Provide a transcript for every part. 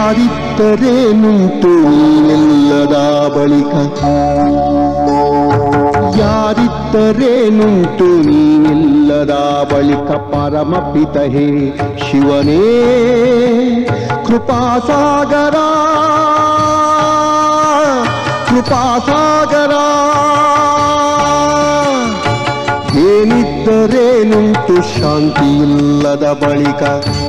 ಯಾರಿದ್ದರೇನುಂಟು ನೀನೆಲ್ಲದ ಬಳಿಕ ಯಾರಿದ್ದರೇನುಂಟು ನೀನಿಲ್ಲದ ಬಳಿಕ ಪರಮಪಿತ ಹೇ ಶಿವನೇ ಕೃಪಾಸಾಗರ ಕೃಪಾಸಾಗರ ಏನಿದ್ದರೇನುಂಟು ಶಾಂತಿಯಿಲ್ಲದ ಬಳಿಕ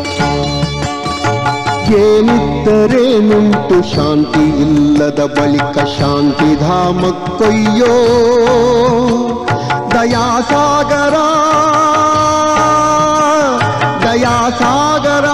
ಏನಿದ್ದರೇನುಂಟು ಶಾಂತಿ ಇಲ್ಲದ ಬಳಿಕ ಶಾಂತಿಧಾಮ ಕೊಯ್ಯೋ ದಯಾಸಾಗರ ದಯಾಸಾಗರ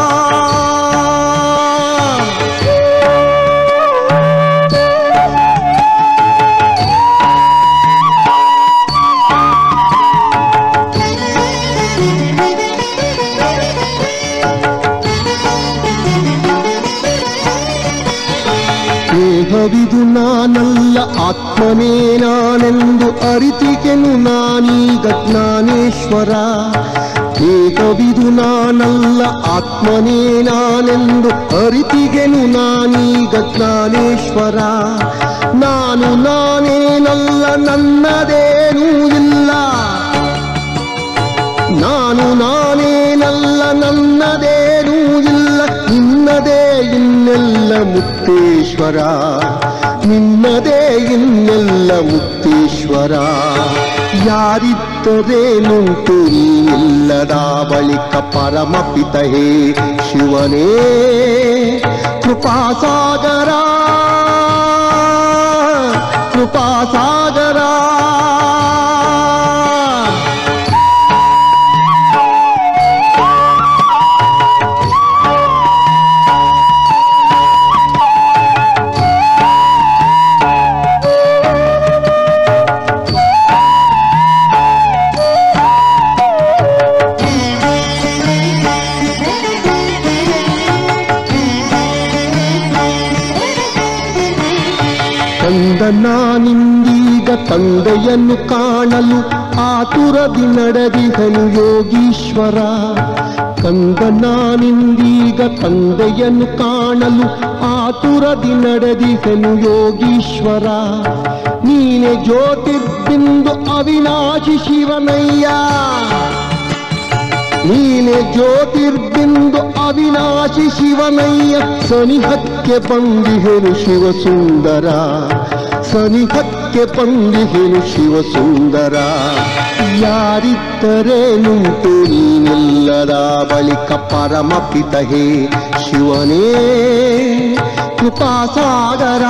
ದೇಹವಿದು ನಾನಲ್ಲ ಆತ್ಮನೇ ನಾನೆಂದು ಅರಿತಿಗೆನು ನಾನೀಗ ಜ್ಞಾನೇಶ್ವರ ದೇಹವಿದು ನಾನಲ್ಲ ಆತ್ಮನೇ ನಾನೆಂದು ಅರಿತಿಗೆನು ನಾನೀಗ ಜ್ಞಾನೇಶ್ವರ ನಾನು ನಾನೇನಲ್ಲ ನನ್ನದೇನೂ ಇಲ್ಲ ನಾನು ನಾನೇನಲ್ಲ ನನ್ನದೇನೂ ಇಲ್ಲ ನಿನ್ನದೇ ಇನ್ನೆಲ್ಲ ಮುಕ್ತೇಶ್ವರ ನಿನ್ನದೇ ಇನ್ನೆಲ್ಲ ಮುಕ್ತೇಶ್ವರ ಯಾರಿದ್ದರೇನುಂಟು ನೀನಿಲ್ಲದ ಬಳಿಕ ಪರಮಪಿತ ಹೇ ಶಿವನೇ ಕೃಪಾಸಾಗರ ಕೃಪಾಸಾಗರ ತಂದ ನಾನಿಂದೀಗ ತಂದೆಯನ್ನು ಕಾಣಲು ಆತುರದಿ ನಡೆದಿಹನು ಯೋಗೀಶ್ವರ ಕಂದ ನಾನಿಂದೀಗ ತಂದೆಯನ್ನು ಕಾಣಲು ಆತುರದಿ ನಡೆದಿಹನು ಯೋಗೀಶ್ವರ ನೀನೆ ಜ್ಯೋತಿರ್ಬಿಂದು ಅವಿನಾಶಿ ಶಿವನಯ್ಯ ನೀನೆ ಜ್ಯೋತಿರ್ಬಿಂದು ಅವಿನಾಶಿ ಶಿವನಯ್ಯ ಸನಿಹಕ್ಕೆ ಬಂದಿಹೆನು ಶಿವಸುಂದರ ಸನಿಹಕ್ಕೆ ಬಂದಿಹೆನು ಶಿವಸುಂದರ ಯಾರಿದ್ದರೇನುಂಟು ನೀನಿಲ್ಲದ ಬಳಿಕ ಪರಮಪಿತ ಹೇ ಶಿವನೇ ಕೃಪಾಸಾಗರ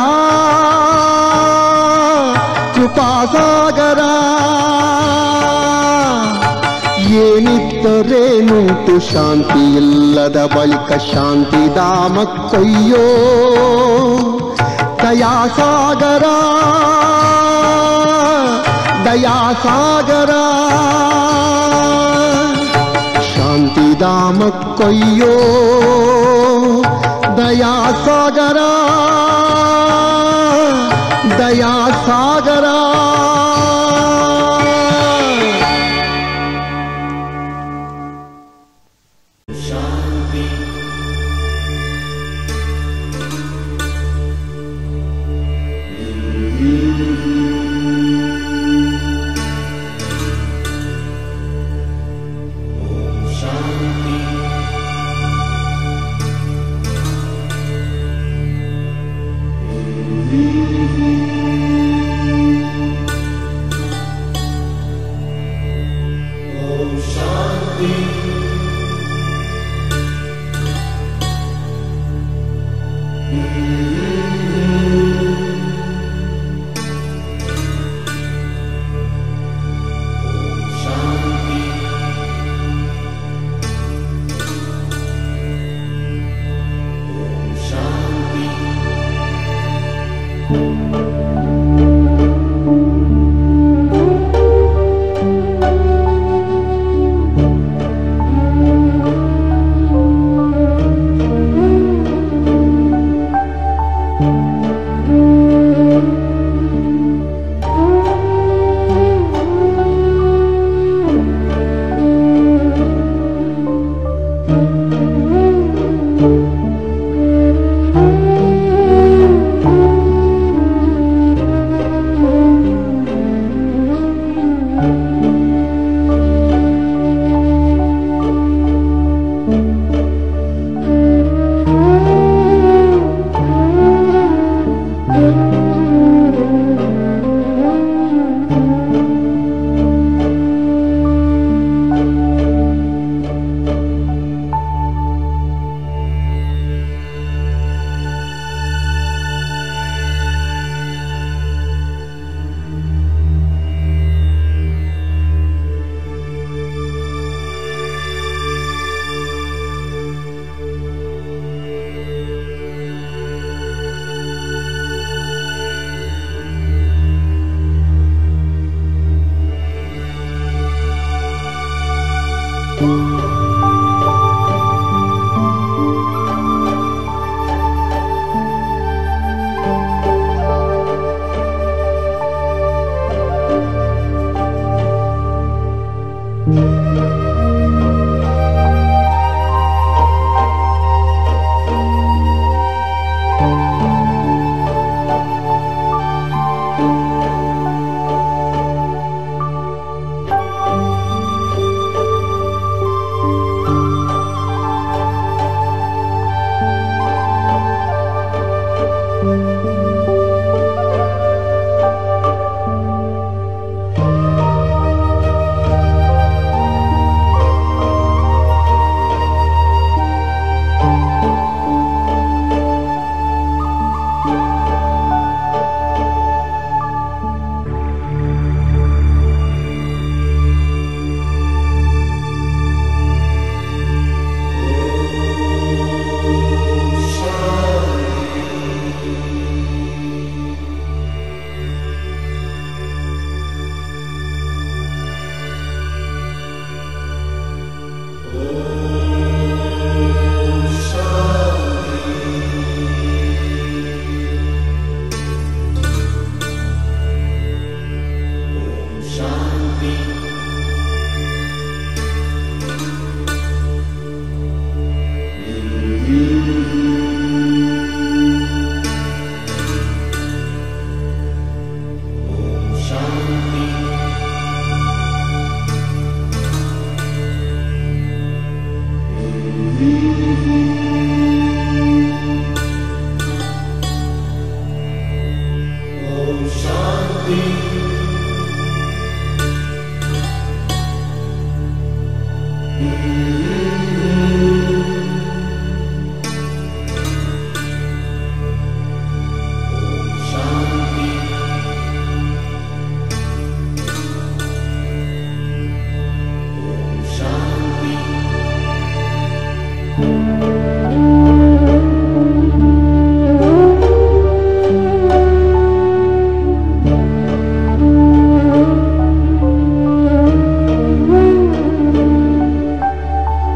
ಕೃಪಾಸಾಗರ ಏನಿದ್ದರೇನುಂಟು ಶಾಂತಿ ಇಲ್ಲದ ಬಳಿಕ ಶಾಂತಿಧಾಮ ಕೊಯ್ಯೋ ದಯಾಸಾಗರ ದಯಾಸಾಗರ ಶಾಂತಿಧಾಮ ಕೊಯ್ಯೋ ದಯಾಸಾಗರ ದಯಾಸಾಗರ ಶಾಂತಿ ॐ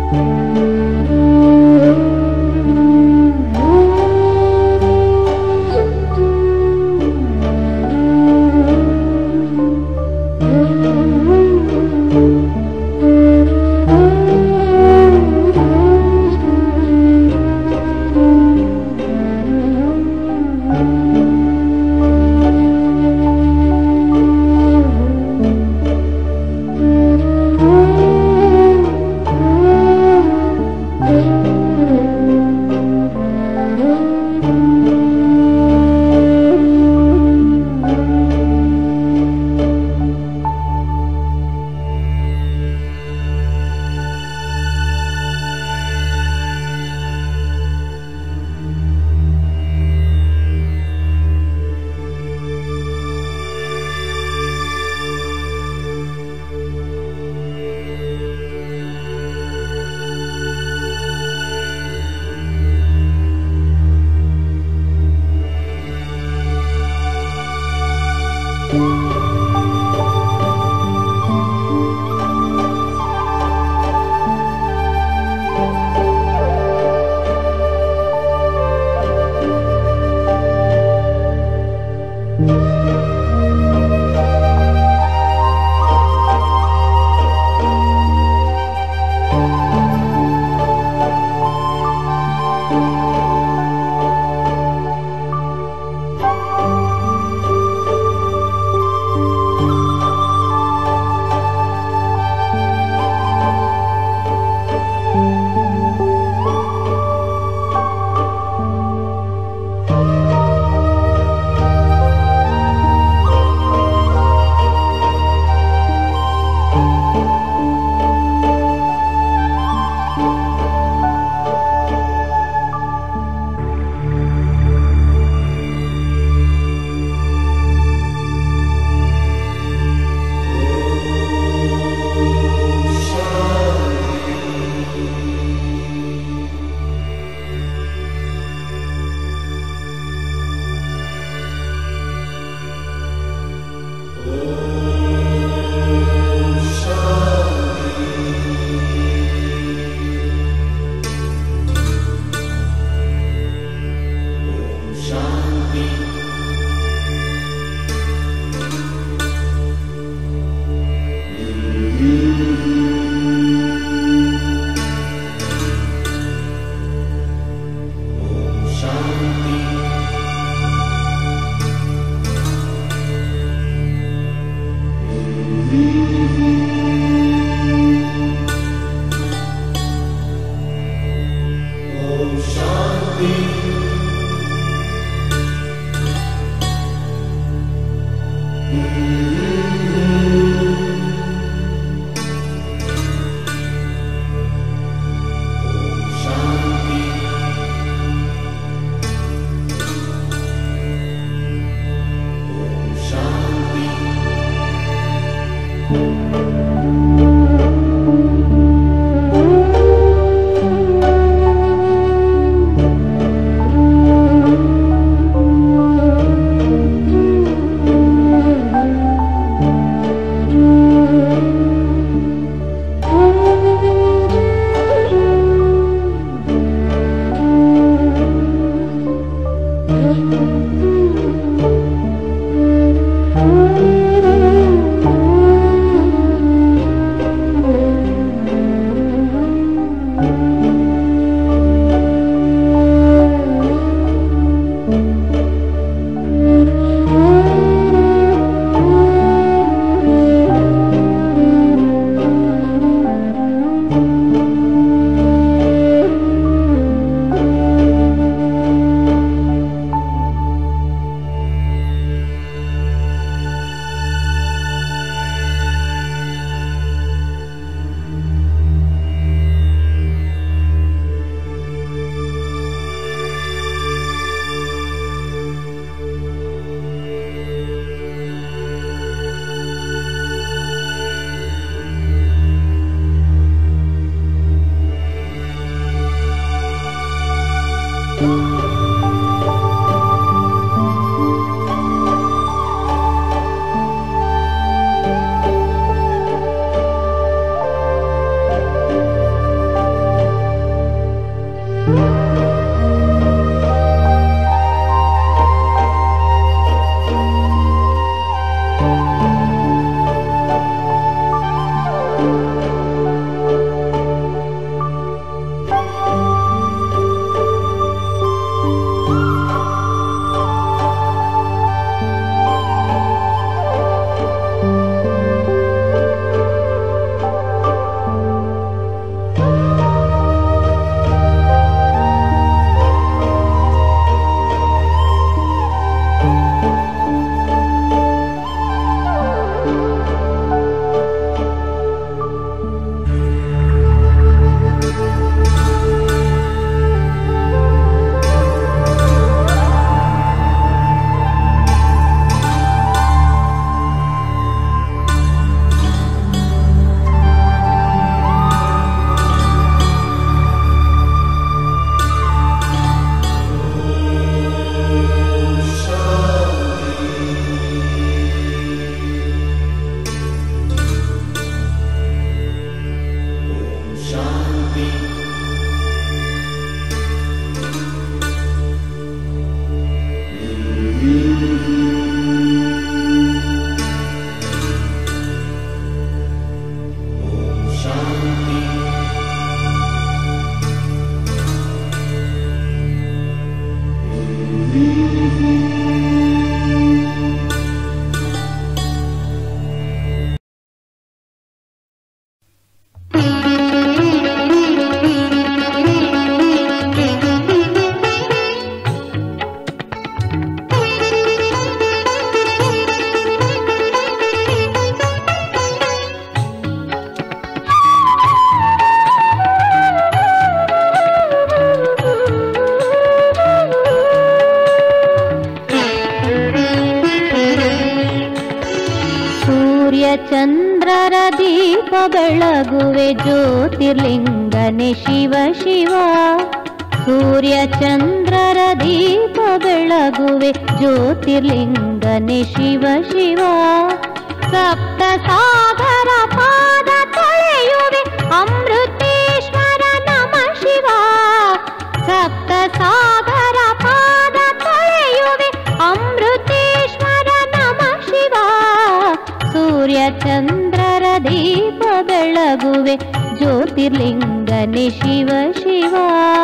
ಬೆಳಗುವೆ ಜ್ಯೋತಿರ್ಲಿಂಗನೆ ಶಿವ ಶಿವ ಸೂರ್ಯ ಚಂದ್ರರ ದೀಪ ಬೆಳಗುವೆ ಜ್ಯೋತಿರ್ಲಿಂಗನೆ ಶಿವ ಶಿವ ಸಪ್ತ ಸಾಗರ ಪಾದ ತೊಳೆಯುವೆ ಅಮೃತೇಶ್ವರ ನಮ ಶಿವ ಸಪ್ತ ಸಾಗರ ಪಾದ ತೊಳೆಯುವೆ ಅಮೃತೇಶ್ವರ ನಮ ಶಿವ ಸೂರ್ಯ ಚಂದ್ರರ ದೀಪ ಬೆಳಗುವೆ ಜ್ಯೋತಿರ್ಲಿಂಗನೆ ಶಿವ ಶಿವ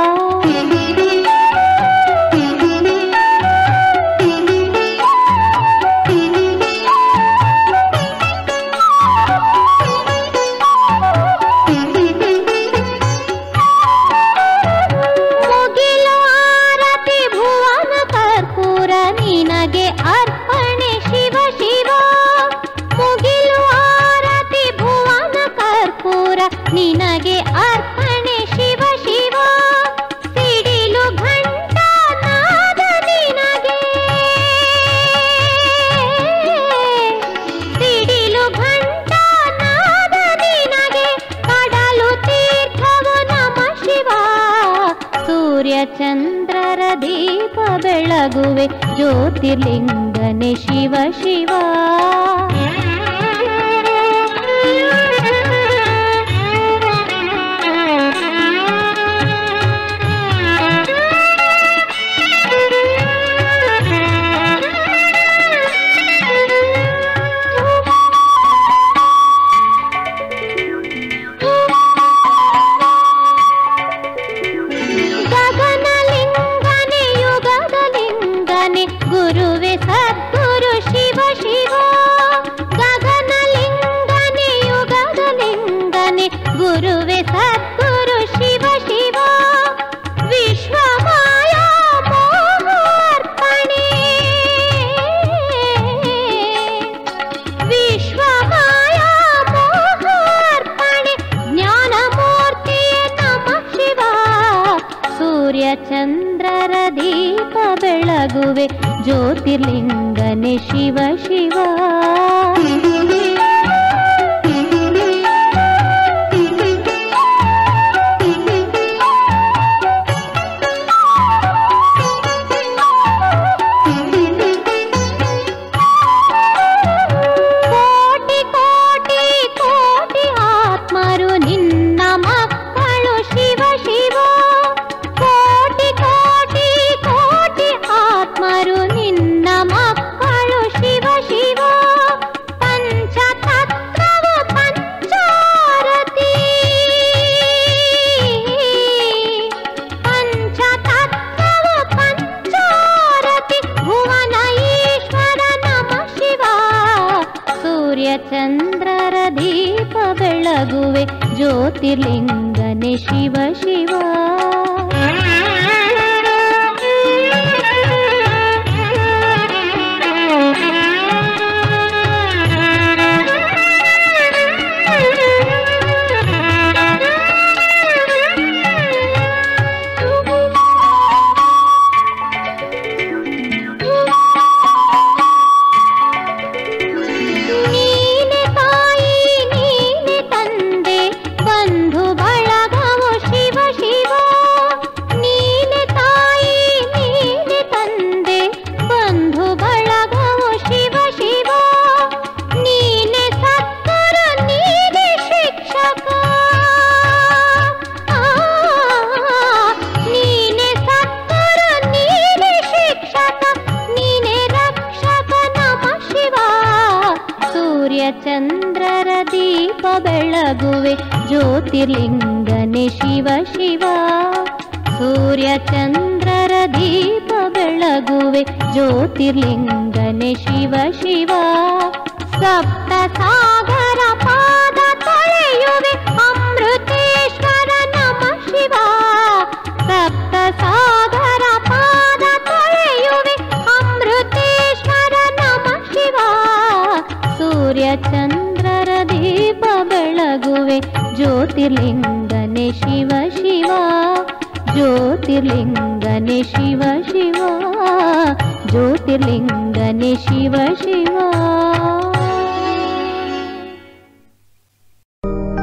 ಮುಗಿಲು ಆರತಿ ಭುವನ ಕರ್ಪೂರ ನಿನಗೆ ಅರ್ಪಣೆ ಶಿವ ಶಿವ ಮುಗಿಲು ಆರತಿ ಭುವನ ಕರ್ಪೂರ ನಿನಗೆ ಅರ್ಪಣೆ ಶಿವ ಶಿವ ಸಿಡಿಲು ಘಂಟ ನಾದ ನಿನಗೆ ಸಿಡಿಲು ಘಂಟ ನಾದ ನಿನಗೆ ಕಡಲು ತೀರ್ಥವು ನಮ ಶಿವ ಸೂರ್ಯ ಚಂದ್ರರ ದೀಪ ಬೆಳಗುವೆ ಜ್ಯೋತಿರ್ಲಿಂಗನೆ ಶಿವ ಶಿವ ಗಗನಲಿಂಗನೆ ಯುಗದ ಲಿಂಗನೆ ಗುರುವೆ ಸದ್ಗುರು ಶಿವ ಶಿವ ಗಗನಲಿಂಗನೆ ಯುಗದ ಲಿಂಗನೆ ಗುರುವೆ ಸದ್ಗುರು ಶಿವ ಶಿವ ವಿಶ್ವಮಾಯಾ ಮೋಹಾರ್ಪಣೆ ವಿಶ್ವಮಾಯಾ ಮೋಹಾರ್ಪಣೆ ಜ್ಞಾನಮೂರ್ತಿಯೇ ನಮ ಶಿವ ಸೂರ್ಯ ಚಂದ್ರರ ದೀಪ ಬೆಳಗುವೆ ಜ್ಯೋತಿರ್ಲಿಂಗನೆ ಶಿವ ಶಿವ ಕೋಟಿ ಕೋಟಿ ಕೋಟಿ ಆತ್ಮರು ನಿನ್ನ ಮಕ್ಕಳು ಶಿವ ಶಿವ ಕೋಟಿ ಕೋಟಿ ಕೋಟಿ ಆತ್ಮರು ನಿನ್ನ ಮಕ್ಕಳು ಶಿವ ಶಿವ ಪಂಚತತ್ವವು ಪಂಚಾರತಿ ಪಂಚತತ್ವವು ಪಂಚಾರತಿ ಭುವನ ಈಶ್ವರ ನಮ ಶಿವ ಸೂರ್ಯ ಚಂದ್ರರ ದೀಪ ಬೆಳಗುವೆ ಜ್ಯೋತಿರ್ಲಿಂಗನೆ ಶಿವ ಶಿವ ನೀನೆ ತಾಯಿ ನೀನೆ ತಂದೆ ಬಂಧು ಬಳಗವು ಶಿವ ಶಿವ ನೀನೆ ತಾಯಿ ನೀನೆ ತಂದೆ ಬಂಧು ಬಳಗವು ಶಿವ ಶಿವ ನೀನೆ ಸತ್ಗುರು ನೀನೆ ಶಿಕ್ಷಕ ಆ, ನೀನೆ ಸತ್ಗುರು ನೀನೆ ಶಿಕ್ಷಕ ನೀನೆ ರಕ್ಷಕ ನಮ ಶಿವ ಸೂರ್ಯ ಚಂದ್ರರ ದೀಪ ಬೆಳಗುವೆ ಜ್ಯೋತಿರ್ಲಿಂಗನೆ ಶಿವ ಶಿವ ಸೂರ್ಯ ಚಂದ್ರರ ದೀಪ ಬೆಳಗುವೆ ಜ್ಯೋತಿರ್ಲಿಂಗನೆ ಶಿವ ಶಿವ ಸಪ್ತ ಸಾಗರ ಪಾದ ತೊಳೆಯುವೆ ಅಮೃತೇಶ್ವರ ನಮ ಶಿವ ಸಪ್ತ ಸಾಗರ ಪಾದ ತೊಳೆಯುವೆ ಅಮೃತೇಶ್ವರ ನಮ ಶಿವ ಸೂರ್ಯ ಚಂದ್ರರ ದೀಪ ಬೆಳಗುವೆ ಜ್ಯೋತಿರ್ಲಿಂಗನೆ ಶಿವ ಶಿವ ಜ್ಯೋತಿರ್ಲಿಂಗನೆ ಶಿವ ಶಿವ ಜ್ಯೋತಿರ್ಲಿಂಗನೆ ಶಿವ ಶಿವ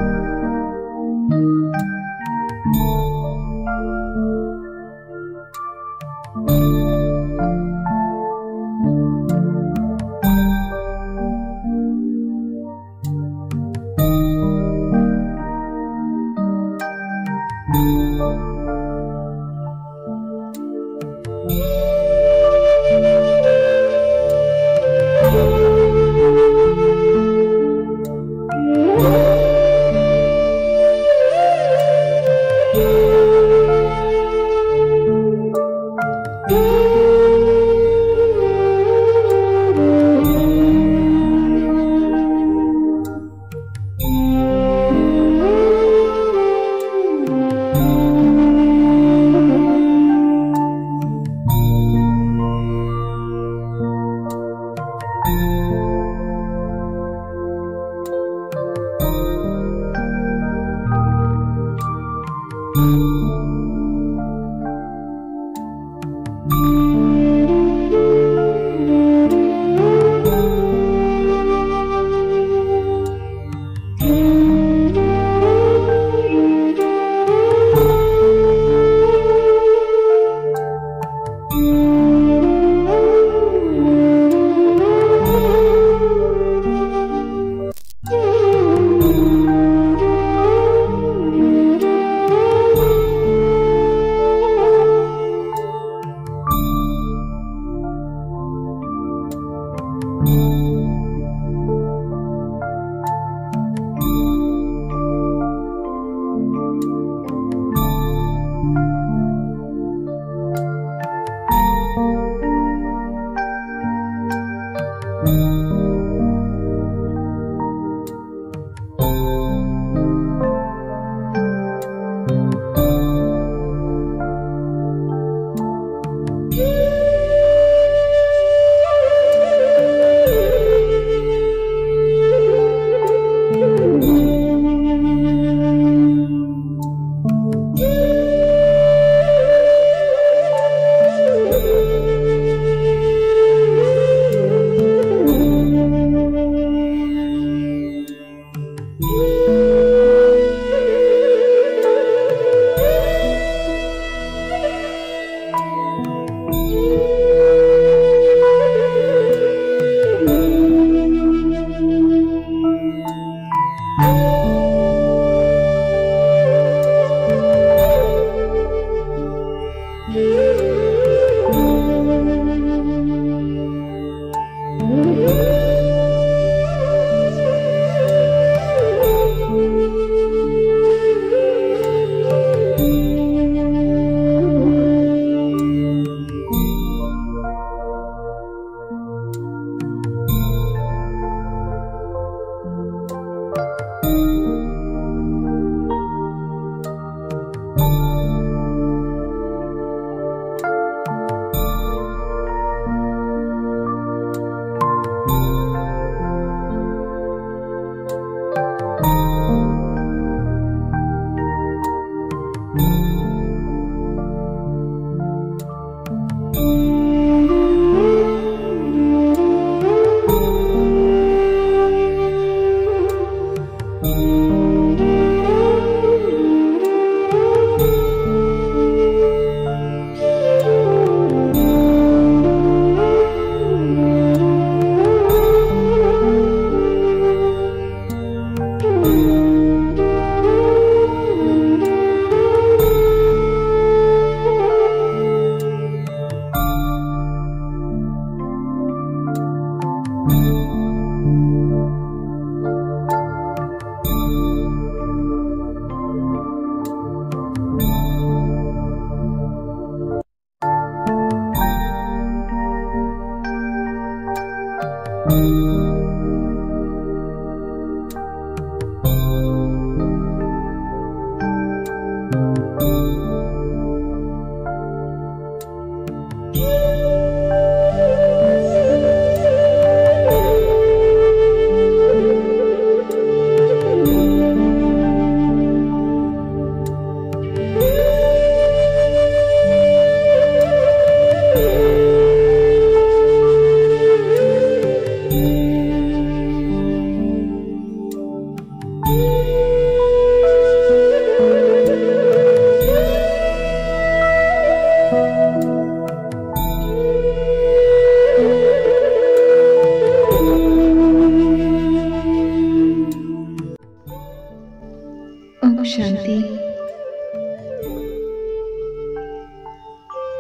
Thank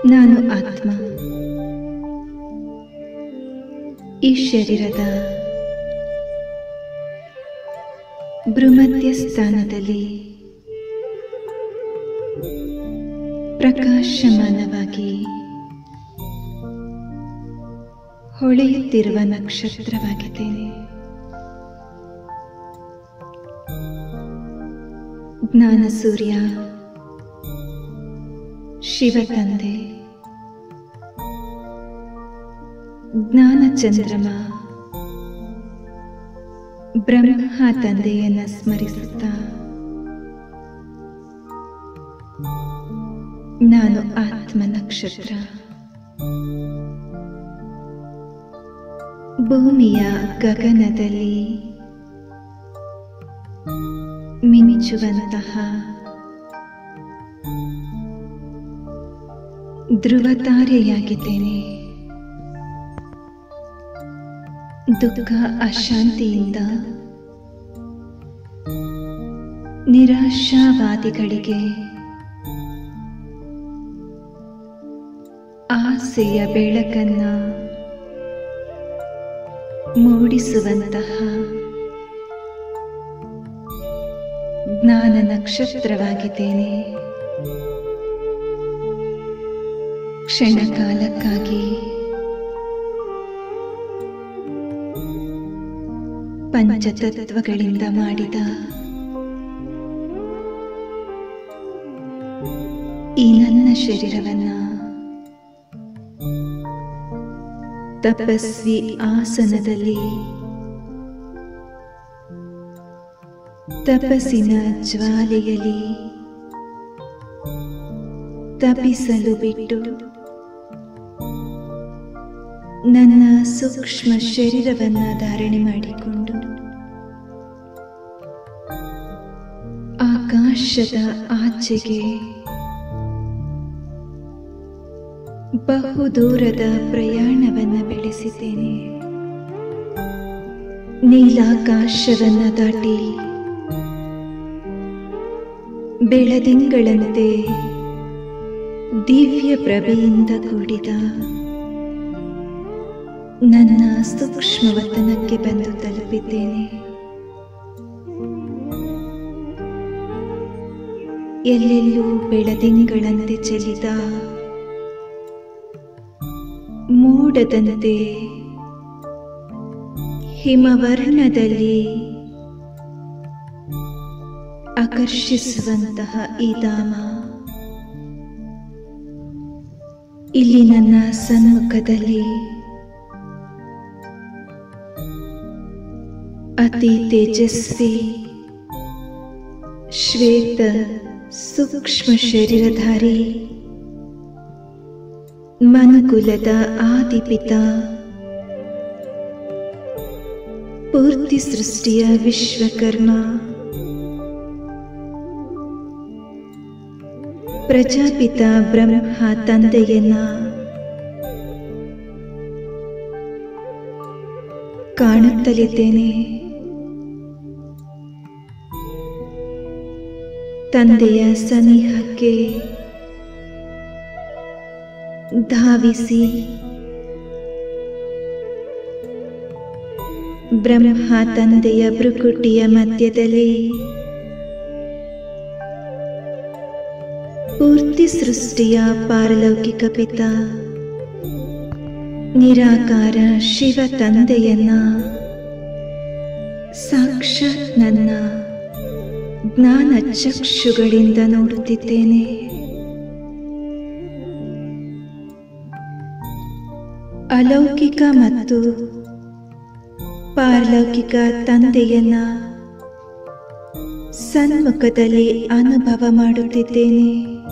ನಾನು ಆತ್ಮ ಈ ಶರೀರದ ಭ್ರೂಮಧ್ಯ ಸ್ಥಾನದಲ್ಲಿ ಪ್ರಕಾಶಮಾನವಾಗಿ ಹೊಳೆಯುತ್ತಿರುವ ನಕ್ಷತ್ರವಾಗಿದ್ದೇನೆ ಜ್ಞಾನ ಸೂರ್ಯ ಶಿವ ತಂದೆ ಜ್ಞಾನ ಚಂದ್ರಮ ಬ್ರಹ್ಮ ತಂದೆಯನ್ನ ಸ್ಮರಿಸುತ್ತಾ ನಾನು ಆತ್ಮ ನಕ್ಷತ್ರ ಭೂಮಿಯ ಗಗನದಲ್ಲಿ ಮಿಂಚುವಂತಹ ಧ್ರುವತಾರೆಯಾಗಿದ್ದೇನೆ ದುಃಖ ಅಶಾಂತಿಯಿಂದ ನಿರಾಶಾವಾದಿಗಳಿಗೆ ಆಸೆಯ ಬೆಳಕನ್ನ ಮೂಡಿಸುವಂತಹ ಜ್ಞಾನ ನಕ್ಷತ್ರವಾಗಿದ್ದೇನೆ ಕ್ಷಣಕಾಲಕ್ಕಾಗಿ ಪಂಚತತ್ವಗಳಿಂದ ಮಾಡಿದ ಈ ನನ್ನ ಶರೀರವನ್ನ ತಪಸ್ವಿ ಆಸನದಲ್ಲಿ ತಪಸ್ಸಿನ ಜ್ವಾಲೆಯಲ್ಲಿ ತಪಿಸಲು ಬಿಟ್ಟು ನನ್ನ ಸೂಕ್ಷ್ಮ ಶರೀರವನ್ನ ಧಾರಣೆ ಮಾಡಿಕೊಂಡು ಆಕಾಶದ ಆಚೆಗೆ ಬಹುದೂರದ ಪ್ರಯಾಣವನ್ನ ಬೆಳೆಸಿದ್ದೇನೆ ನೀಲಾಕಾಶವನ್ನ ದಾಟಿ ಬೆಳದಿಂಗಳಂತೆ ದಿವ್ಯ ಪ್ರಭೆಯಿಂದ ಕೂಡಿದ ನನ್ನ ಸೂಕ್ಷ್ಮವತನಕ್ಕೆ ಬಂದು ತಲುಪಿದ್ದೇನೆ ಎಲ್ಲೆಲ್ಲೂ ಬೆಳದಿಂಗಳಂತೆ ಚೆಲ್ಲಿದ ಮೋಡದಂತೆ ಹಿಮವರ್ಣದಲ್ಲಿ ಆಕರ್ಷಿಸುವಂತಹ ಈ ಧಾಮ ಇಲ್ಲಿ ನನ್ನ ಸನ್ಮುಖದಲ್ಲಿ ಅತಿ ತೇಜಸ್ವಿ ಶ್ವೇತ ಸೂಕ್ಷ್ಮ ಶರೀರಧಾರಿ ಮನುಕುಲದ ಆದಿಪಿತ ಪೂರ್ತಿ ಸೃಷ್ಟಿಯ ವಿಶ್ವಕರ್ಮ ಪ್ರಜಾಪಿತ ಬ್ರಹ್ಮ ತಂದೆಯನ್ನ ಕಾಣುತ್ತಲಿದ್ದೇನೆ ತಂದೆಯ ಸನಿಹಕ್ಕೆ ಧಾವಿಸಿ ಬ್ರಹ್ಮ ತಂದೆಯ ಭ್ರುಕುಟಿಯ ಮಧ್ಯದಲ್ಲಿ ಪೂರ್ತಿ ಸೃಷ್ಟಿಯ ಪಾರಲೌಕಿಕ ಪಿತ ನಿರಾಕಾರ ಶಿವ ತಂದೆಯನ್ನ ಸಾಕ್ಷಾತ್ ನನ್ನ ಜ್ಞಾನ ಚಕ್ಷುಗಳಿಂದ ನೋಡುತ್ತಿದ್ದೇನೆ ಅಲೌಕಿಕ ಮತ್ತು ಪಾರಲೌಕಿಕ ತಂದೆಯನ್ನ ಸನ್ಮುಖದಲ್ಲಿ ಅನುಭವ ಮಾಡುತ್ತಿದ್ದೇನೆ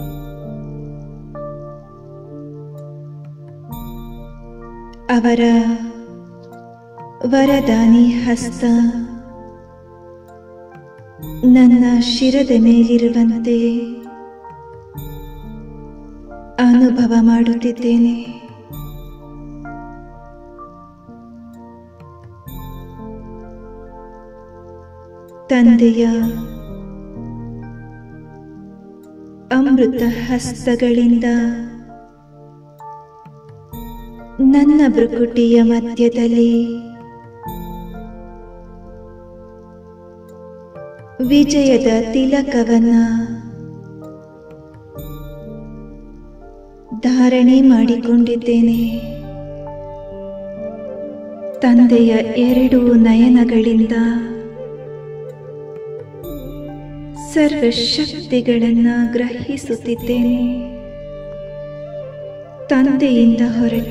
ಅವರ ವರದಾನಿ ಹಸ್ತ ನನ್ನ ಶಿರದ ಮೇಲಿರುವಂತೆ ಅನುಭವ ಮಾಡುತ್ತಿದ್ದೇನೆ ತಂದೆಯ ಅಮೃತ ಹಸ್ತಗಳಿಂದ ನನ್ನ ಭ್ರುಕುಟಿಯ ಮಧ್ಯದಲ್ಲಿ ವಿಜಯದ ತಿಲಕವನ್ನ ಧಾರಣೆ ಮಾಡಿಕೊಂಡಿದ್ದೇನೆ ತಂದೆಯ ಎರಡು ನಯನಗಳಿಂದ ಸರ್ವಶಕ್ತಿಗಳನ್ನ ಗ್ರಹಿಸುತ್ತಿದ್ದೇನೆ ತಂದೆಯಿಂದ ಹೊರಟ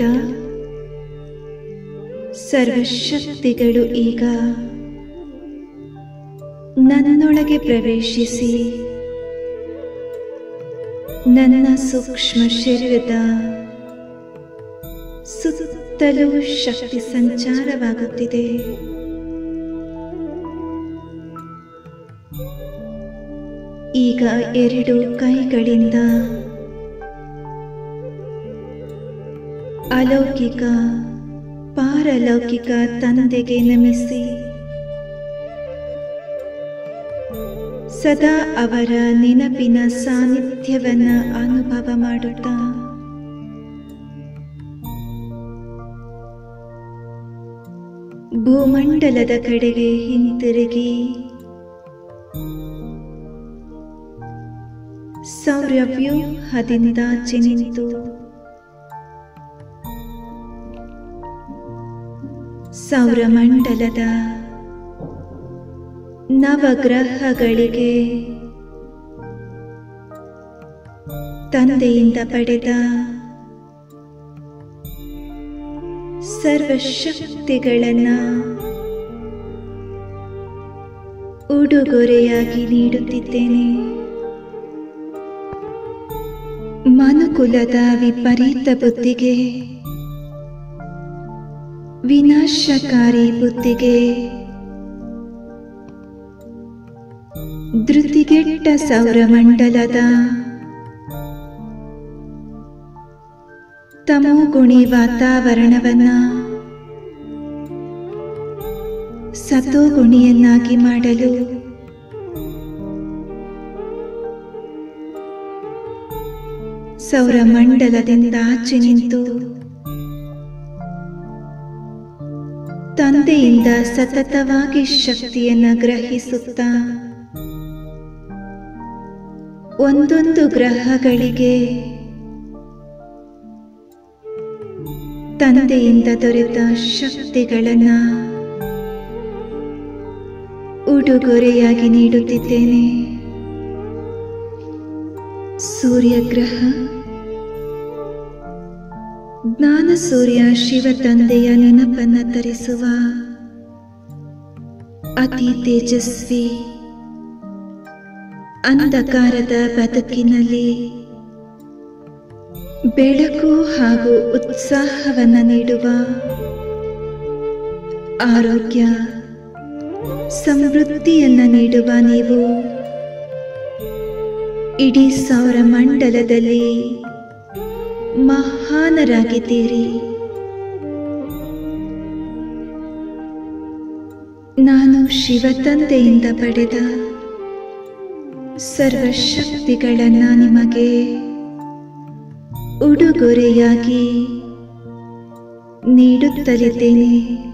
ಸರ್ವಶಕ್ತಿಗಳು ಈಗ ನನ್ನೊಳಗೆ ಪ್ರವೇಶಿಸಿ ನನ್ನ ಸೂಕ್ಷ್ಮ ಶರೀರದ ಸುತ್ತಲೂ ಶಕ್ತಿ ಸಂಚಾರವಾಗುತ್ತಿದೆ ಈಗ ಎರಡು ಕೈಗಳಿಂದ ಅಲೌಕಿಕ ಪಾರಲೌಕಿಕ ತಂದೆಗೆ ನಮಿಸಿ ಸದಾ ಅವರ ನೆನಪಿನ ಸಾನ್ನಿಧ್ಯವನ್ನ ಅನುಭವ ಮಾಡುತ್ತಾ ಭೂಮಂಡಲದ ಕಡೆಗೆ ಹಿಂತಿರುಗಿ ಸೌರವ್ಯೂಹದಿಂದಾಚೆ ನಿಂತು ಸೌರಮಂಡಲದ ನವಗ್ರಹಗಳಿಗೆ ತಂದೆಯಿಂದ ಪಡೆದ ಸರ್ವಶಕ್ತಿಗಳನ್ನ ಉಡುಗೊರೆಯಾಗಿ ನೀಡುತ್ತಿದ್ದೇನೆ ಮನುಕುಲದ ವಿಪರೀತ ಬುದ್ಧಿಗೆ ವಿನಾಶಕಾರಿ ಬುದ್ಧಿಗೆ ಧೃತಿಗೆಟ್ಟ ಸೌರಮಂಡಲದ ತಮೋಗುಣಿ ವಾತಾವರಣವನ್ನ ಸತೋಗುಣಿಯನ್ನಾಗಿ ಮಾಡಲು ಸೌರಮಂಡಲದಿಂದ ಆಚೆ ನಿಂತು ತಂದೆಯಿಂದ ಸತತವಾಗಿ ಶಕ್ತಿಯನ್ನ ಗ್ರಹಿಸುತ್ತಾ ಒಂದೊಂದು ಗ್ರಹಗಳಿಗೆ ತಂದೆಯಿಂದ ದೊರೆತ ಶಕ್ತಿಗಳನ್ನ ಉಡುಗೊರೆಯಾಗಿ ನೀಡುತ್ತಿದ್ದೇನೆ ಸೂರ್ಯಗ್ರಹ ಜ್ಞಾನ ಸೂರ್ಯ ಶಿವ ತಂದೆಯ ನೆನಪನ್ನ ತರಿಸುವ ಅತಿ ತೇಜಸ್ವಿ ಅಂಧಕಾರದ ಬದುಕಿನಲ್ಲಿ ಬೆಳಕು ಹಾಗೂ ಉತ್ಸಾಹವನ್ನ ನೀಡುವ ಆರೋಗ್ಯ ಸಮೃದ್ಧಿಯನ್ನ ನೀಡುವ ನೀವು ಇಡೀ ಸೌರಮಂಡಲದಲ್ಲಿ ಮಹಾನರಾಗಿದ್ದೀರಿ ನಾನು ಶಿವತಂದೆಯಿಂದ ಪಡೆದ ಸರ್ವಶಕ್ತಿಗಳನ್ನ ನಿಮಗೆ ಉಡುಗೊರೆಯಾಗಿ ನೀಡುತ್ತಲಿದ್ದೇನೆ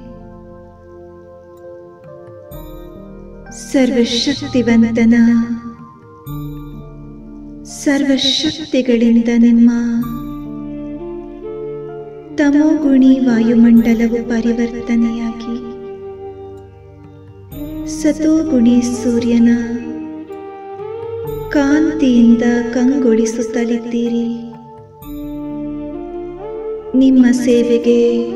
ಸರ್ವಶಕ್ತಿವಂತನ ಸರ್ವಶಕ್ತಿಗಳಿಂದ ನಿಮ್ಮ ತಮೋಗುಣಿ ವಾಯುಮಂಡಲವು ಪರಿವರ್ತನೆಯಾಗಿ ಸತೋಗುಣಿ ಸೂರ್ಯನ ಕಾಂತಿಯಿಂದ ಕಂಗೊಳಿಸುತ್ತಲಿದ್ದೀರಿ ನಿಮ್ಮ ಸೇವೆಗೆ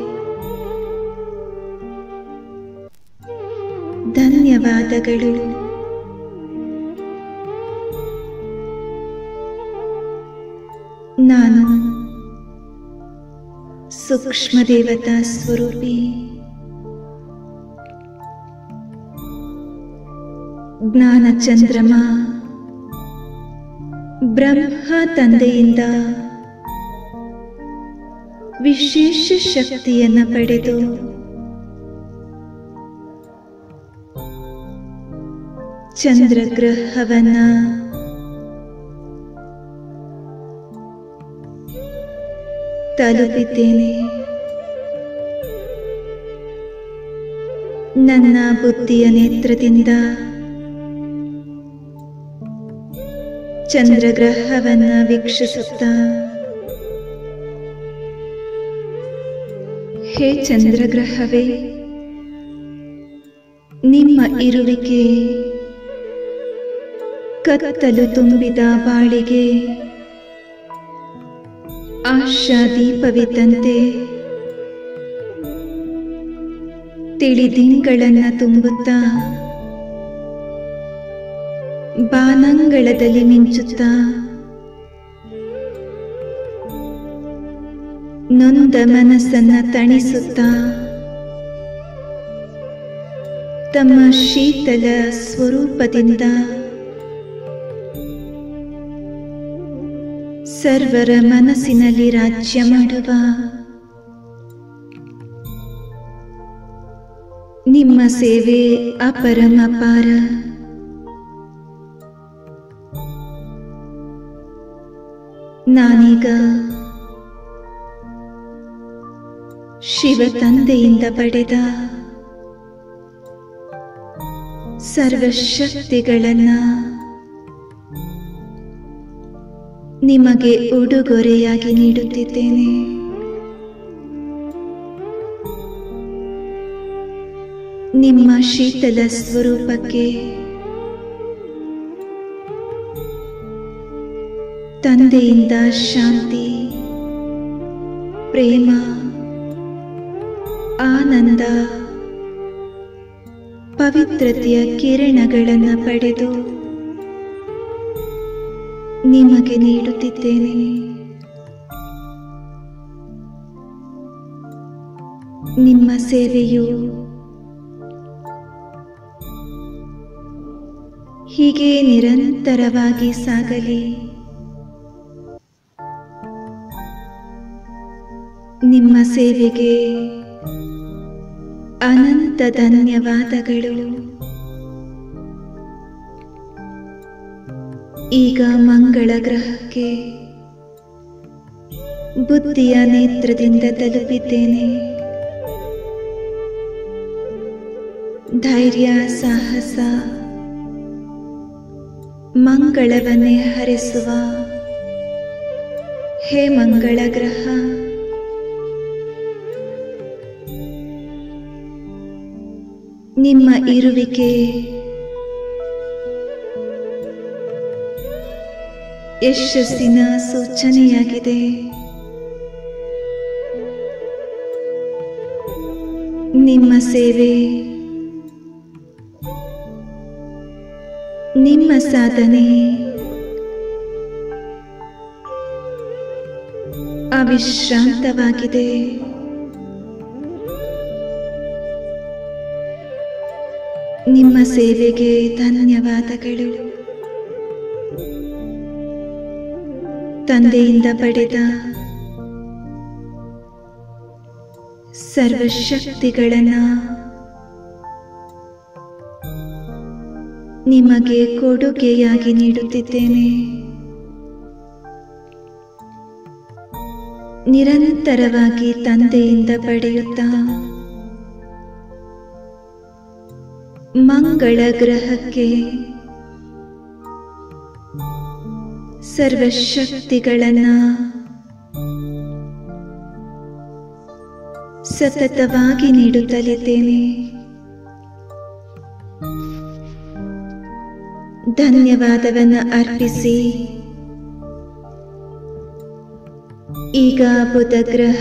ಧನ್ಯವಾದಗಳು ನಾನು ಸೂಕ್ಷ್ಮ ದೇವತಾ ಸ್ವರೂಪಿ ಜ್ಞಾನ ಚಂದ್ರಮ ಬ್ರಹ್ಮ ತಂದೆಯಿಂದ ವಿಶೇಷ ಶಕ್ತಿಯನ್ನ ಪಡೆದು ಚಂದ್ರಗ್ರಹವನ್ನ ತಲುಪಿದ್ದೇನೆ ನನ್ನ ಬುದ್ಧಿಯ ನೇತ್ರದಿಂದ ಚಂದ್ರಗ್ರಹವನ್ನ ವೀಕ್ಷಿಸುತ್ತಾ ಹೇ ಚಂದ್ರಗ್ರಹವೇ ನಿಮ್ಮ ಇರುವಿಕೆ ಕತ್ತಲು ತುಂಬಿದ ಬಾಳಿಗೆ ಆಶಾ ದೀಪವಿದ್ದಂತೆ ತಿಳಿದಿಂಗಳನ್ನ ತುಂಬುತ್ತಾ ಬಾನಂಗಳದಲ್ಲಿ ಮಿಂಚುತ್ತಾ ನೊಂದ ಮನಸ್ಸನ್ನ ತಣಿಸುತ್ತಾ ತಮ್ಮ ಶೀತಲ ಸ್ವರೂಪದಿಂದ ಸರ್ವರ ಮನಸ್ಸಿನಲ್ಲಿ ರಾಜ್ಯ ಮಾಡುವ ನಿಮ್ಮ ಸೇವೆ ಅಪರಮಪಾರ ನಾನೀಗ ಶಿವ ತಂದೆಯಿಂದ ಪಡೆದ ಸರ್ವಶಕ್ತಿಗಳನ್ನ ನಿಮಗೆ ಉಡುಗೊರೆಯಾಗಿ ನೀಡುತ್ತಿದ್ದೇನೆ ನಿಮ್ಮ ಶೀತಲ ಸ್ವರೂಪಕ್ಕೆ ತಂದೆಯಿಂದ ಶಾಂತಿ ಪ್ರೇಮ ಆನಂದ ಪವಿತ್ರತೆಯ ಕಿರಣಗಳನ್ನು ಪಡೆದು ನಿಮಗೆ ನೀಡುತ್ತಿದ್ದೇನೆ ನಿಮ್ಮ ಸೇವೆಯು ಹೀಗೆ ನಿರಂತರವಾಗಿ ಸಾಗಲಿ ನಿಮ್ಮ ಸೇವೆಗೆ ಅನಂತ ಧನ್ಯವಾದಗಳು ಈಗ ಮಂಗಳ ಗ್ರಹಕ್ಕೆ ಬುದ್ಧಿಯ ನೇತ್ರದಿಂದ ತಲುಪಿದ್ದೇನೆ ಧೈರ್ಯ ಸಾಹಸ ಮಂಗಳವನ್ನೇ ಹರಿಸುವ ಹೇ ಮಂಗಳ ಗ್ರಹ ನಿಮ್ಮ ಇರುವಿಕೆ ಯಶಸ್ಸಿನ ಸೂಚನೆಯಾಗಿದೆ ನಿಮ್ಮ ಸೇವೆ ನಿಮ್ಮ ಸಾಧನೆ ಅವಿಶ್ರಾಂತವಾಗಿದೆ ನಿಮ್ಮ ಸೇವೆಗೆ ಧನ್ಯವಾದಗಳು ತಂದೆಯಿಂದ ಪಡೆದ ಸರ್ವಶಕ್ತಿಗಳನ್ನ ನಿಮಗೆ ಕೊಡುಗೆಯಾಗಿ ನೀಡುತ್ತಿದ್ದೇನೆ ನಿರಂತರವಾಗಿ ತಂದೆಯಿಂದ ಪಡೆಯುತ್ತಾ ಮಂಗಳ ಗ್ರಹಕ್ಕೆ ಸರ್ವಶಕ್ತಿಗಳನ್ನ ಸತತವಾಗಿ ನೀಡುತ್ತಲಿದ್ದೇನೆ ಧನ್ಯವಾದವನ್ನು ಅರ್ಪಿಸಿ ಈಗ ಬುಧ ಗ್ರಹ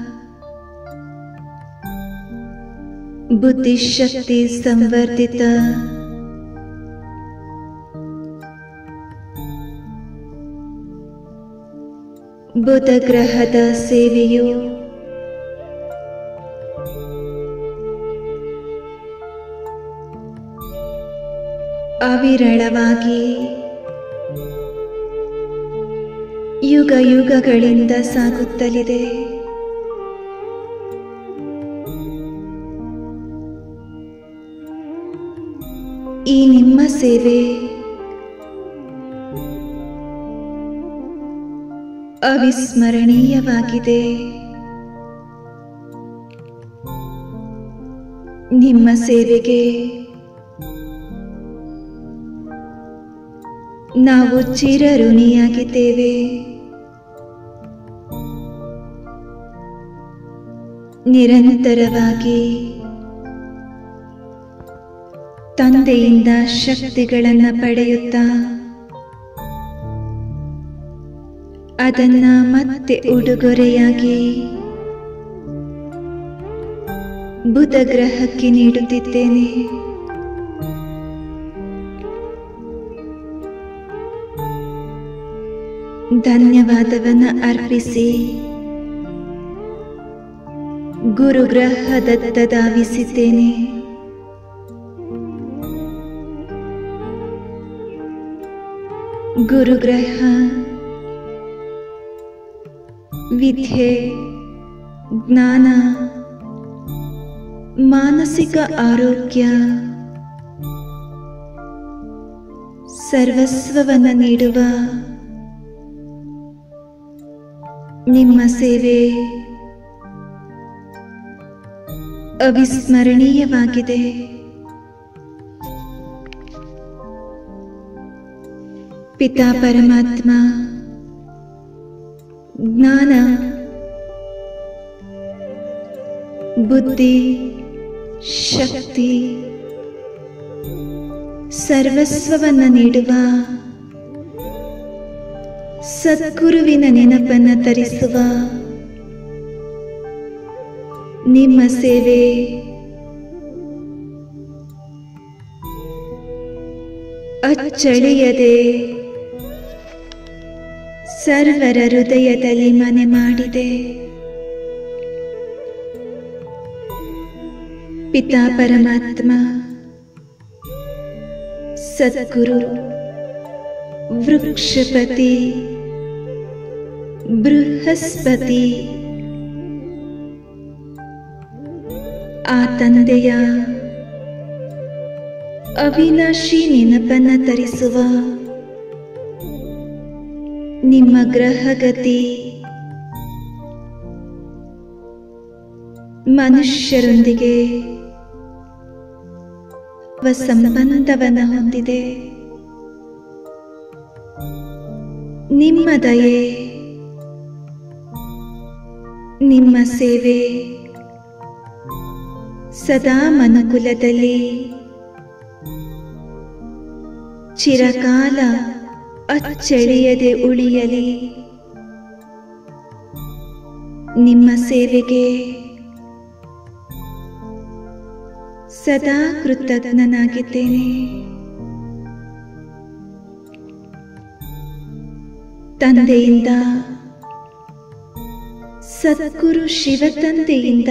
ಬುದ್ಧಿಶಕ್ತಿ ಸಂವರ್ಧಿತ ಬುಧ ಗ್ರಹದ ಸೇವೆಯು ಅವಿರಳವಾಗಿ ಯುಗ ಯುಗಗಳಿಂದ ಸಾಗುತ್ತಲಿದೆ ಈ ನಿಮ್ಮ ಸೇವೆ ಅವಿಸ್ಮರಣೀಯವಾಗಿದೆ ನಿಮ್ಮ ಸೇವೆಗೆ ನಾವು ಚಿರಋಣಿಯಾಗಿದ್ದೇವೆ ನಿರಂತರವಾಗಿ ತಂದೆಯಿಂದ ಶಕ್ತಿಗಳನ್ನು ಪಡೆಯುತ್ತಾ ಅದನ್ನ ಮತ್ತೆ ಉಡುಗೊರೆಯಾಗಿ ಬುಧ ಗ್ರಹಕ್ಕೆ ನೀಡುತ್ತಿದ್ದೇನೆ ಧನ್ಯವಾದವನ್ನ ಅರ್ಪಿಸಿ ಗುರುಗ್ರಹ ದತ್ತದಾವಿಸಿದ್ದೇನೆ ಗುರುಗ್ರಹ ವಿದ್ಯೆ ಜ್ಞಾನ ಮಾನಸಿಕ ಆರೋಗ್ಯ ಸರ್ವಸ್ವವನ್ನ ನೀಡುವ ನಿಮ್ಮ ಸೇವೆ ಅವಿಸ್ಮರಣೀಯವಾಗಿದೆ ಪಿತಾ ಪರಮಾತ್ಮ ಜ್ಞಾನ ಬುದ್ಧಿ ಶಕ್ತಿ ಸರ್ವಸ್ವವನ್ನ ನೀಡುವ ಸದ್ಗುರುವಿನ ನೆನಪನ್ನ ತರಿಸುವ ನಿಮ್ಮ ಸೇವೆ ಅಚ್ಚಳಿಯದೆ ಸರ್ವರ ಹೃದಯದಲ್ಲಿ ಮನೆ ಮಾಡಿದೆ ಪಿತಾ ಪರಮಾತ್ಮ ಸದ್ಗುರು ವೃಕ್ಷಪತಿ ಬೃಹಸ್ಪತಿ ಆ ತಂದೆಯ ಅವಿನಾಶಿ ನೆನಪನ್ನ ತರಿಸುವ ನಿಮ್ಮ ಗ್ರಹಗತಿ ಮನುಷ್ಯರೊಂದಿಗೆ ಸಂಬಂಧವನ್ನ ಹೊಂದಿದೆ ನಿಮ್ಮ ದಯೆ ನಿಮ್ಮ ಸೇವೆ ಸದಾ ಮನುಕುಲದಲ್ಲಿ ಚಿರಕಾಲ ಅಚ್ಚಳಿಯದೆ ಉಳಿಯಲಿ ನಿಮ್ಮ ಸೇವೆಗೆ ಸದಾ ಕೃತಜ್ಞನಾಗಿದ್ದೇನೆ ತಂದೆಯಿಂದ ಸದ್ಗುರು ಶಿವತಂದೆಯಿಂದ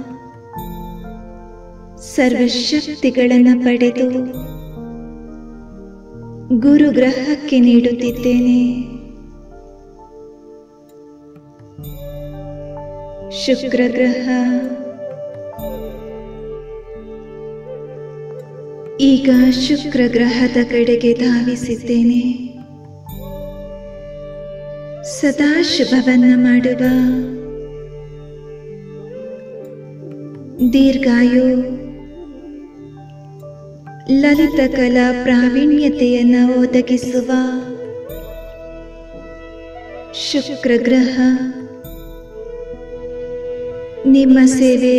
ಸರ್ವಶಕ್ತಿಗಳನ್ನು ಪಡೆದು ಗುರುಗ್ರಹಕ್ಕೆ ನೀಡುತ್ತಿದ್ದೇನೆ ಶುಕ್ರ ಗ್ರಹ ಈಗ ಶುಕ್ರ ಗ್ರಹದ ಕಡೆಗೆ ಧಾವಿಸಿದ್ದೇನೆ ಸದಾ ಶುಭವನ್ನ ಮಾಡುವ ದೀರ್ಘಾಯು ಲಲಿತ ಕಲಾ ಪ್ರಾವೀಣ್ಯತೆಯನ್ನು ಒದಗಿಸುವ ಶುಕ್ರ ಗ್ರಹ ನಿಮ್ಮ ಸೇವೆ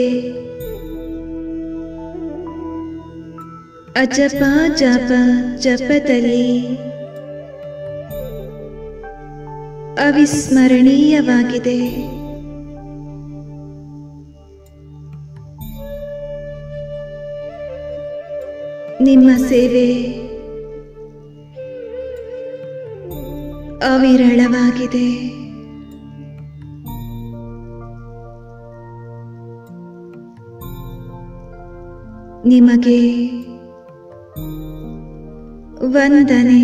ಅಜಪ ಜಪ ಜಪದಲ್ಲಿ ಅವಿಸ್ಮರಣೀಯವಾಗಿದೆ ನಿಮ್ಮ ಸೇವೆ ಅವಿರಳವಾಗಿದೆ ನಿಮಗೆ ವಂದನೆ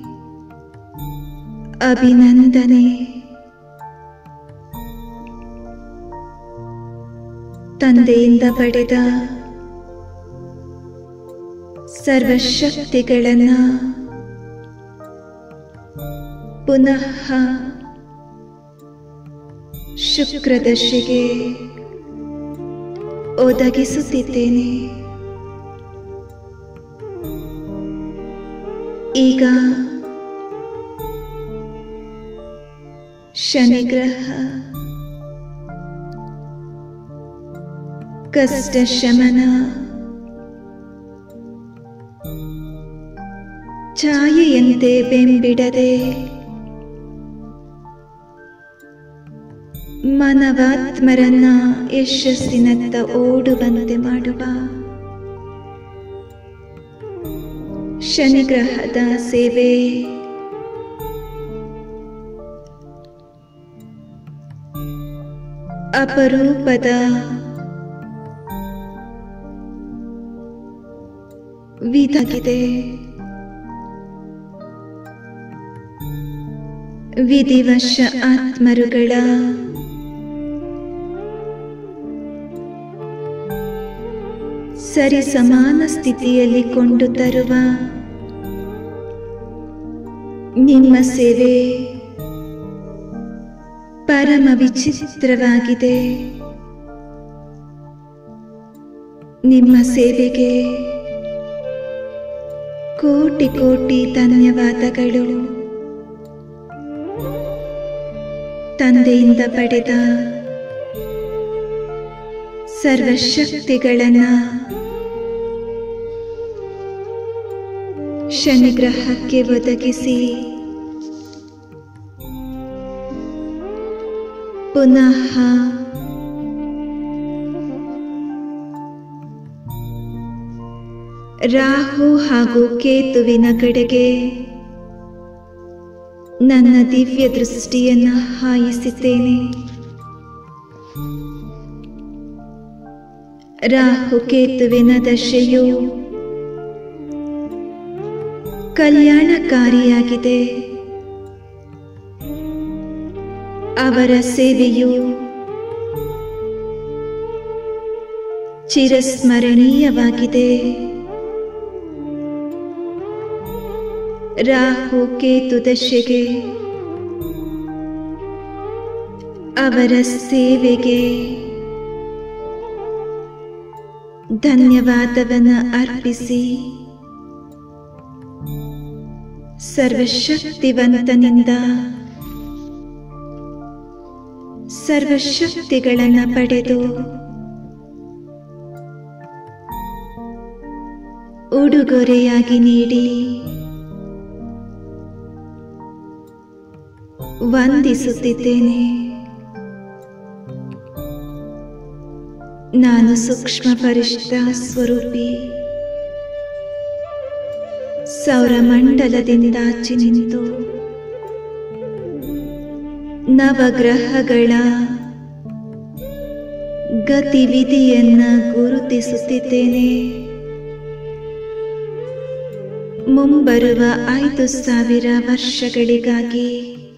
ಅಭಿನಂದನೆ ತಂದೆಯಿಂದ ಪಡೆದ ಸರ್ವಶಕ್ತಿಗಳನ್ನ ಪುನಃ ಶುಕ್ರದಶೆಗೆ ಒದಗಿಸುತ್ತಿದ್ದೇನೆ ಈಗ ಶನಿಗ್ರಹ ಕಷ್ಟ ಶಮನ ಛಾಯೆಯಂತೆ ಬೆಂಬಿಡದೆ ಮನವಾತ್ಮರನ್ನ ಯಶಸ್ಸಿನತ್ತ ಓಡುವಂತೆ ಮಾಡುವ ಶನಿಗ್ರಹದ ಸೇವೆ ಅಪರೂಪದ ವಿಧಾಗಿದೆ ವಿಧಿವಶ ಆತ್ಮರುಗಳ ಸರಿ ಸಮಾನ ಸ್ಥಿತಿಯಲ್ಲಿ ಕೊಂಡು ತರುವ ನಿಮ್ಮ ಸೇವೆ ಪರಮ ವಿಚಿತ್ರವಾಗಿದೆ ನಿಮ್ಮ ಸೇವೆಗೆ ಕೋಟಿ ಕೋಟಿ ಧನ್ಯವಾದಗಳು ತಂದೆಯಿಂದ ಪಡೆದ ಸರ್ವಶಕ್ತಿಗಳನ್ನ ಶನಿಗ್ರಹಕ್ಕೆ ಒದಗಿಸಿ ಪುನಃ ರಾಹು ಹಾಗೂ ಕೇತುವಿನ ಕಡೆಗೆ ನನ್ನ ದಿವ್ಯ ದೃಷ್ಟಿಯನ್ನು ಹಾಯಿಸಿದ್ದೇನೆ ರಾಹು ಕೇತುವಿನ ದಶೆಯು ಕಲ್ಯಾಣಕಾರಿಯಾಗಿದೆ ಅವರ ಸೇವೆಯು ಚಿರಸ್ಮರಣೀಯವಾಗಿದೆ ರಾಹು ಕೇತು ದಶೆಗೆ ಅವರ ಸೇವೆಗೆ ಧನ್ಯವಾದವನ್ನು ಅರ್ಪಿಸಿ ಸರ್ವಶಕ್ತಿವಂತನಿಂದ ಸರ್ವಶಕ್ತಿಗಳನ್ನು ಪಡೆದು ಉಡುಗೊರೆಯಾಗಿ ನೀಡಿ ವಂದಿಸುತ್ತಿದ್ದೇನೆ ನಾನು ಸೂಕ್ಷ್ಮ ಪರಿಷ್ಠ ಸ್ವರೂಪಿ ಸೌರಮಂಡಲದಿಂದಾಚೆ ನಿಂತು ನವಗ್ರಹಗಳ ಗತಿವಿಧಿಯನ್ನ ಗುರುತಿಸುತ್ತಿದ್ದೇನೆ ಮುಂಬರುವ ಐದು ಸಾವಿರ ವರ್ಷಗಳಿಗಾಗಿ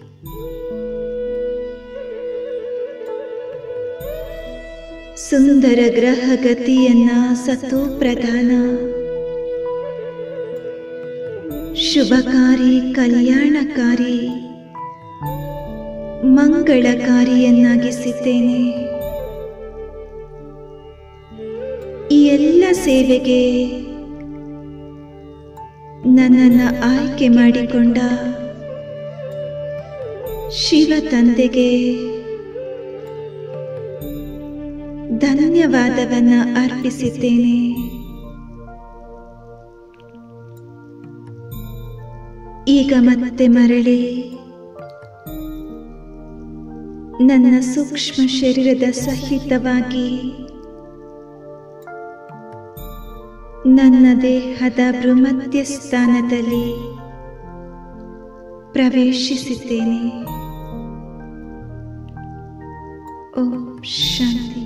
ಸುಂದರ ಗ್ರಹ ಗತಿಯನ್ನ ಸತೋ ಪ್ರಧಾನ ಶುಭಕಾರಿ ಕಲ್ಯಾಣಕಾರಿ ಮಂಗಳಕಾರಿಯನ್ನಾಗಿಸಿದ್ದೇನೆ ಈ ಎಲ್ಲ ಸೇವೆಗೆ ನನ್ನನ್ನು ಆಯ್ಕೆ ಮಾಡಿಕೊಂಡ ಶಿವ ತಂದೆಗೆ ಧನ್ಯವಾದವನ್ನ ಅರ್ಪಿಸಿದ್ದೇನೆ ಈಗ ಮತ್ತೆ ಮರಳಿ ನನ್ನ ಸೂಕ್ಷ್ಮ ಶರೀರದ ಸಹಿತವಾಗಿ ನನ್ನ ದೇಹದ ಭ್ರಮಧ್ಯ ಸ್ಥಾನದಲ್ಲಿ ಪ್ರವೇಶಿಸಿದ್ದೇನೆ ಓಂ ಶಾಂತಿ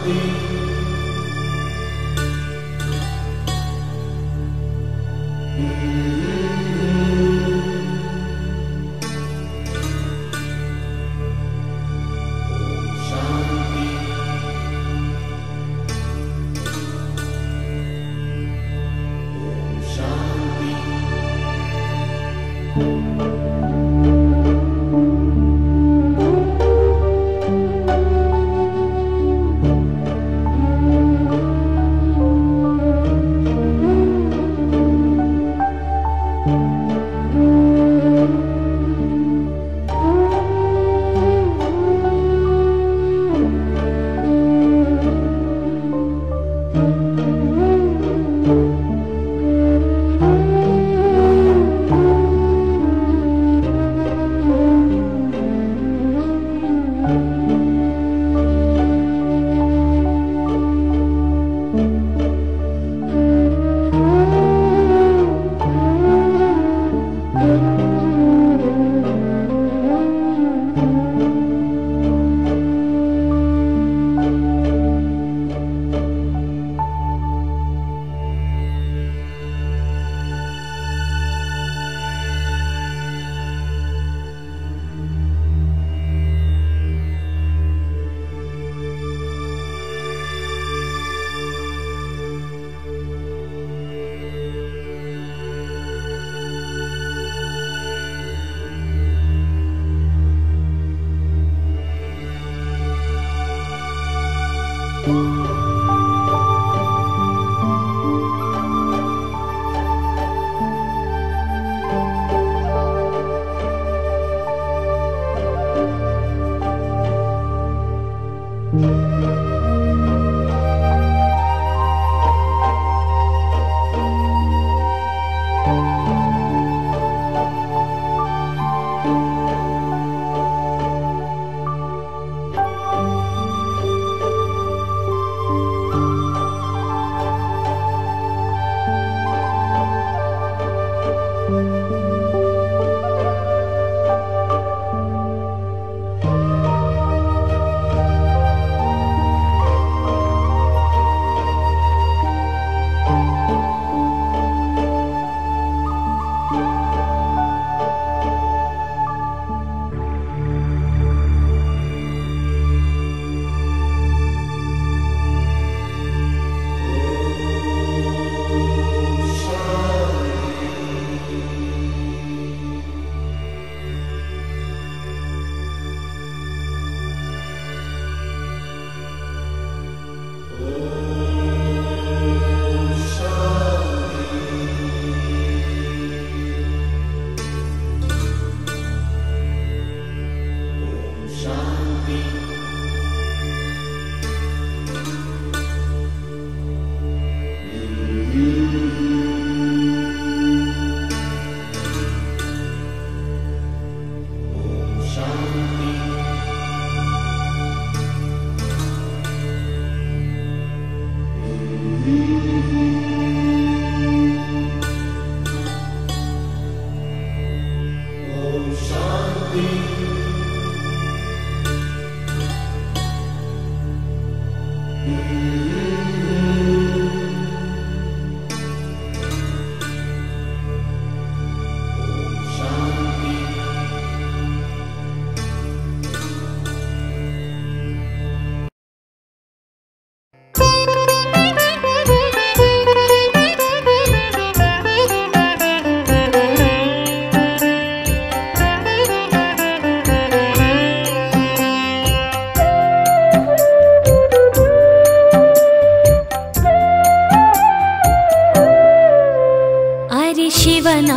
ಅರೆ ಶಿವನ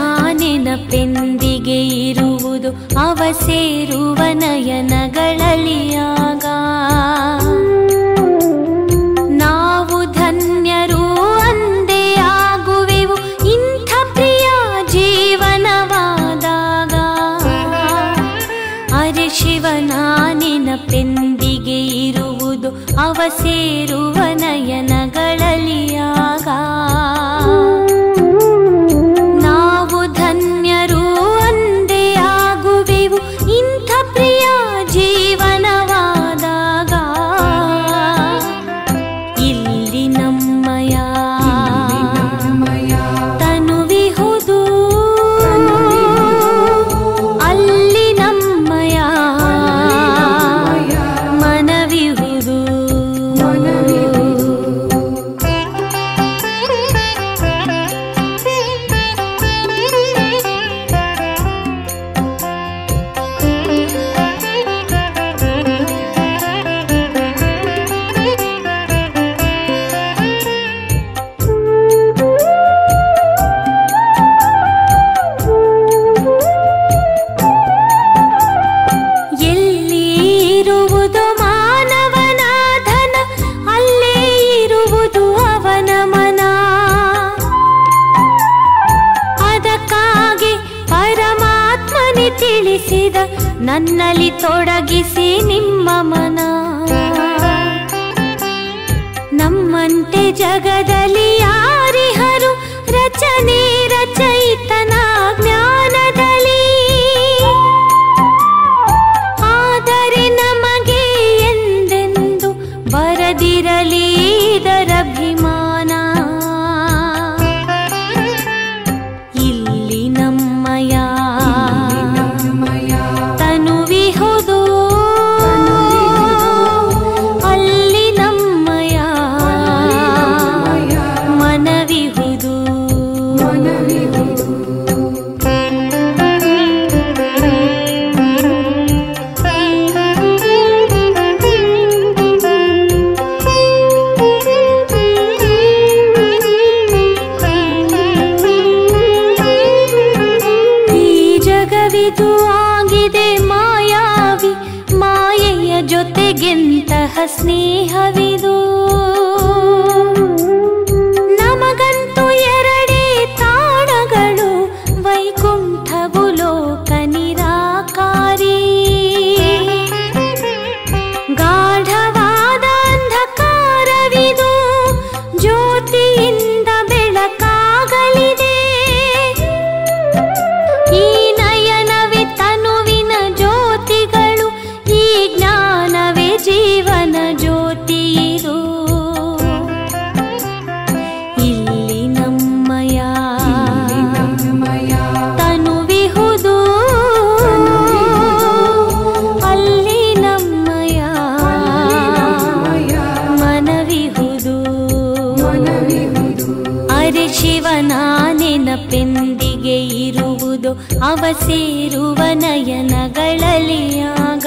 ನೆನಪೆಂದಿಗೆ ಇರುವುದು ಅವ ಸೇರುವ ನಯನಗಳಲಿಯಾಗ ನಾವು ಧನ್ಯರು ಅಂದೇ ಆಗುವೆವು ಇಂಥ ಪ್ರಿಯ ಜೀವನವಾದಾಗ ಅರೆ ಶಿವನ ನೆನಪೆಂದಿಗೆ ಇರುವುದು ಅವ ಸೇರುವ ನಯನಗಳಲಿಯಾಗ ನಾವು ಧನ್ಯರು ಅಂದೇ ಆಗುವೆವು ಇಂಥ ಪ್ರಿಯ ಜೀವನವಾದಾಗ ನನ್ನಲ್ಲಿ ತೊಡಗಿಸಿ ನಿಮ್ಮ ಮನ ನಮ್ಮಂತೆ ಜಗದಲ್ಲಿ ಯಾರಿಹರು ರಚನೆ ರಚಯಿತನ ಜ್ಞಾನದಲ್ಲಿ ಆದರೆ ನಮಗೆ ಎಂದೆಂದು ಬರದಿರಲಿ ಇದರಭಿಮಾನ ಇಲ್ಲಿ ನಮ್ಮಯ ತನುವಿಹುದು ಅಲ್ಲಿ ನಮ್ಮಯ ಮನವಿಹುದು ಈ ಜಗವಿದು ಆಗಿದೆ ಮಾಯಾವಿ ಮಾಯೆಯ ಜೊತೆಗೆಂತಹ ಸ್ನೇಹವಿದು ನಮಗಂತೂ ಎರಡೇ ತಾಣಗಳು ವೈಕುಂಠವು ಲೋಕ ನಿರಾಕಾರಿ ಗಾಢವಾದ ಅಂಧಕಾರವಿದು ಜ್ಯೋತಿಯಿಂದ ಬೆಳಕಾಗಲಿದೆ ಈ ನಯನವೇ ತನುವಿನ ಜ್ಯೋತಿಗಳು ಈ ಜ್ಞಾನವೇ ಜೀವನ ಜ್ಯೋತಿ ಇದು ಇಲ್ಲಿ ನಮ್ಮಯ ತನುವಿಹುದು ಅಲ್ಲಿ ನಮ್ಮಯ ಮನವಿಹುದು ಅರೆ ಶಿವನ ನೆನಪೆಂದಿಗೆ ಇರುವುದು ಅವ ಸೇರುವ ನಯನಗಳಲ್ಲಿ ಆಗ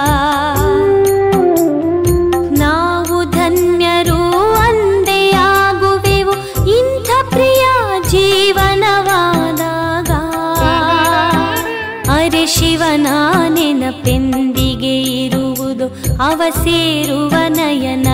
ನಾವು ಧನ್ಯರು ಅಂದೇ ಆಗುವೆವು ಇಂಥ ಪ್ರಿಯ ಜೀವನವಾದಾಗ ಅರೆ ಶಿವನ ನೆನಪೆಂದಿಗೆ ಇರುವುದು ಅವ ಸೇರುವ ನಯನ